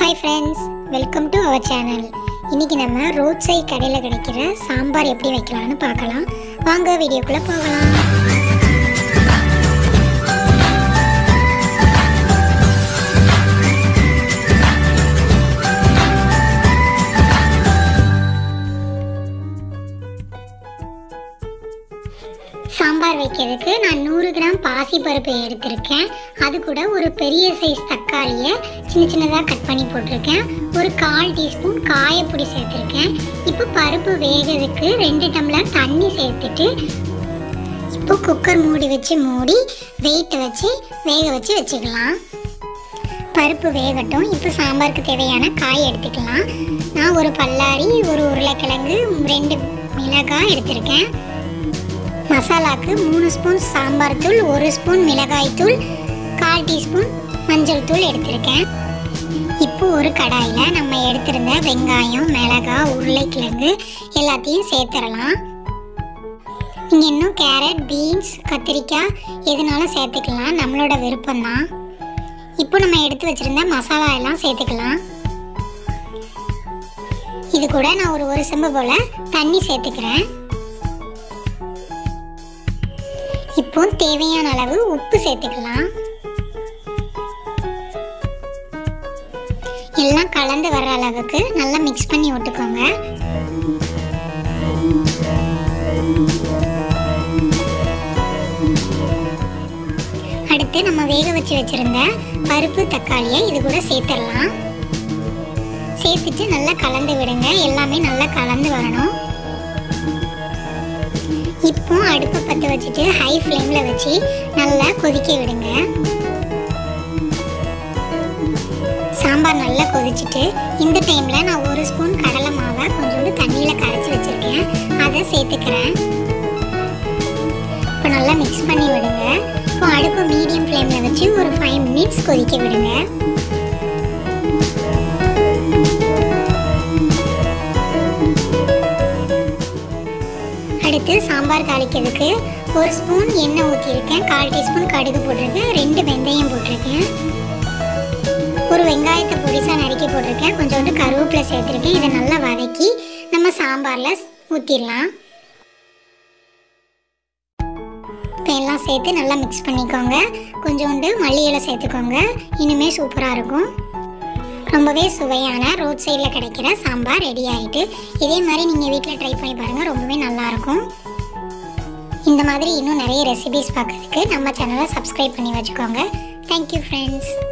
hi friends welcome to our channel இன்னைக்கு நம்ம road side கடையில் கிடைக்கிற சாம்பார் எப்படி வைக்கலாம்னு பார்க்கலாம் வாங்க வீடியோக்குள்ளே போகலாம் சாம்பார் வைக்கிறதுக்கு நான் நூறு கிராம் பாசிப்பருப்பு எடுத்திருக்கேன் அது கூட ஒரு பெரிய சைஸ் தக்காளியை சின்ன சின்னதாக கட் பண்ணி போட்டிருக்கேன் ஒரு கால் டீஸ்பூன் காயப்பொடி சேர்த்துருக்கேன் இப்போ பருப்பு வேகிறதுக்கு ரெண்டு டம்ளர் தண்ணி சேர்த்துட்டு இப்போ குக்கர் மூடி வச்சு மூடி வெயிட் வச்சு வேக வச்சு வச்சுக்கலாம் பருப்பு வேகட்டும் இப்போ சாம்பாருக்கு தேவையான காய் எடுத்துக்கலாம் நான் ஒரு பல்லாரி ஒரு உருளைக்கிழங்கு ரெண்டு மிளகாய் எடுத்திருக்கேன் மசாலாக்கு மூணு ஸ்பூன் சாம்பார் தூள் ஒரு ஸ்பூன் மிளகாய் தூள் கால் டீஸ்பூன் மஞ்சள் தூள் எடுத்திருக்கேன் இப்போ ஒரு கடாயில் நம்ம எடுத்திருந்த வெங்காயம் மிளகாய் உருளைக்கிழங்கு எல்லாத்தையும் சேர்த்துடலாம் நீங்கள் இன்னும் கேரட் பீன்ஸ் கத்திரிக்காய் எதுனாலும் சேர்த்துக்கலாம் நம்மளோட விருப்பம்தான் இப்போ நம்ம எடுத்து வச்சிருந்த மசாலா எல்லாம் சேர்த்துக்கலாம் இது கூட நான் ஒரு ஒரு செம்பு போல் தண்ணி சேர்த்துக்கிறேன் இப்போ தேவையான அளவு உப்பு சேர்த்துக்கலாம் எல்லாம் கலந்து வர அளவுக்கு நல்லா மிக்ஸ் பண்ணி விட்டுக்கோங்க அடுத்து நம்ம வேக வச்சு வச்சிருந்த பருப்பு தக்காளியை இது கூட சேர்த்துடலாம் சேர்த்துட்டு நல்லா கலந்து விடுங்க எல்லாமே நல்லா கலந்து வரணும் இப்போ அடுப்பை பற்ற வச்சுட்டு ஹை ஃப்ளேமில் வச்சு நல்லா கொதிக்க விடுங்க சாம்பார் நல்லா கொதிச்சுட்டு இந்த டைமில் நான் ஒரு ஸ்பூன் கடலை மாவை கொஞ்சோண்டு தண்ணியில் கரைச்சி வச்சுருக்கேன் அதை சேர்த்துக்கிறேன் இப்போ நல்லா மிக்ஸ் பண்ணி விடுங்க இப்போ அடுப்பு மீடியம் ஃப்ளேமில் வச்சு ஒரு ஃபைவ் மினிட்ஸ் கொதிக்க விடுங்க அடுத்து சாம்பார் தாளிக்கிறதுக்கு ஒரு ஸ்பூன் எண்ணெய் ஊற்றிருக்கேன் கால் டீஸ்பூன் கடுகு போட்டிருக்கேன் ரெண்டு வெந்தயம் போட்டிருக்கேன் ஒரு வெங்காயத்தை பொடிசாக நறுக்கி போட்டிருக்கேன் கொஞ்சோண்டு கருவேப்பிலை சேர்த்துருக்கேன் இதை நல்லா வதக்கி நம்ம சாம்பாரில் ஊற்றிடலாம் இப்போ எல்லாம் சேர்த்து நல்லா மிக்ஸ் பண்ணிக்கோங்க கொஞ்சோண்டு மல்லி இலை சேர்த்துக்கோங்க இனிமே சூப்பராக இருக்கும் ரொம்பவே சுவையான ரோட் சைடில் கிடைக்கிற சாம்பார் ரெடி ஆகிட்டு இதே மாதிரி நீங்கள் வீட்டில் ட்ரை பண்ணி பாருங்கள் ரொம்பவே நல்லாயிருக்கும் இந்த மாதிரி இன்னும் நிறைய ரெசிபிஸ் பார்க்கறதுக்கு நம்ம சேனலை சப்ஸ்கிரைப் பண்ணி வச்சுக்கோங்க தேங்க்யூ ஃப்ரெண்ட்ஸ்